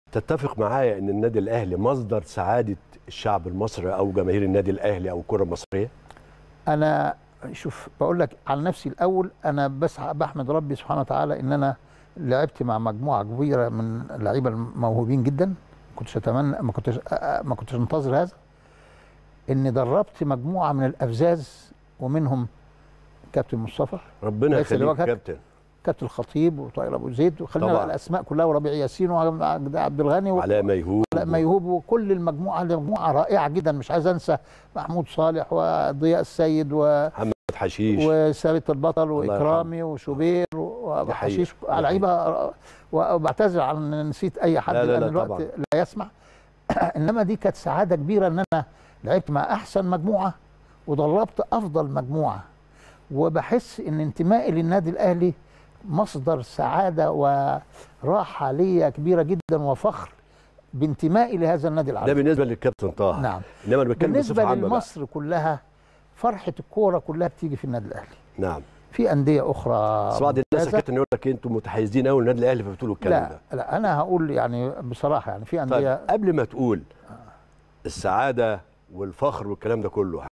تتفق معايا ان النادي الاهلي مصدر سعاده الشعب المصري او جماهير النادي الاهلي او الكره المصريه انا شوف بقول لك عن نفسي الاول انا بس بحمد ربي سبحانه وتعالى ان انا لعبت مع مجموعه كبيره من اللعيبه الموهوبين جدا ما كنتش اتمنى ما كنتش ما كنتش انتظر هذا اني دربت مجموعه من الافزاز ومنهم كابتن مصطفى ربنا ليس يخليك لوجهك. كابتن كابتن الخطيب وطاهر ابو زيد وخلينا طبعاً. بقى الاسماء كلها وربيع ياسين وعبد الغني و... علاء ميهوب لا ميهوب وكل المجموعه دي مجموعه رائعه جدا مش عايز انسى محمود صالح وضياء السيد و... محمد حشيش وثابت البطل الله واكرامي وشوبير دي وابو حقيقة. حشيش دي حقيقة. لعيبه وبعتذر عن إن نسيت اي حد لا، لا، لان لا، الوقت طبعاً. لا يسمح انما دي كانت سعاده كبيره ان انا لعبت مع احسن مجموعه ودربت افضل مجموعه وبحس ان انتمائي للنادي الاهلي مصدر سعاده وراحه ليا كبيره جدا وفخر بانتمائي لهذا النادي ده العربي بالنسبه للكابتن طه نعم انما انا بتكلم بالنسبه بصفه عامه بقى. لمصر كلها فرحه الكوره كلها بتيجي في النادي الاهلي نعم في انديه اخرى بس بعض الناس يا ممتازة. كابتن يقول لك انتوا متحيزين قوي للنادي الاهلي فبتقولوا الكلام لا ده لا انا هقول يعني بصراحه يعني في طيب انديه قبل ما تقول السعاده والفخر والكلام ده كله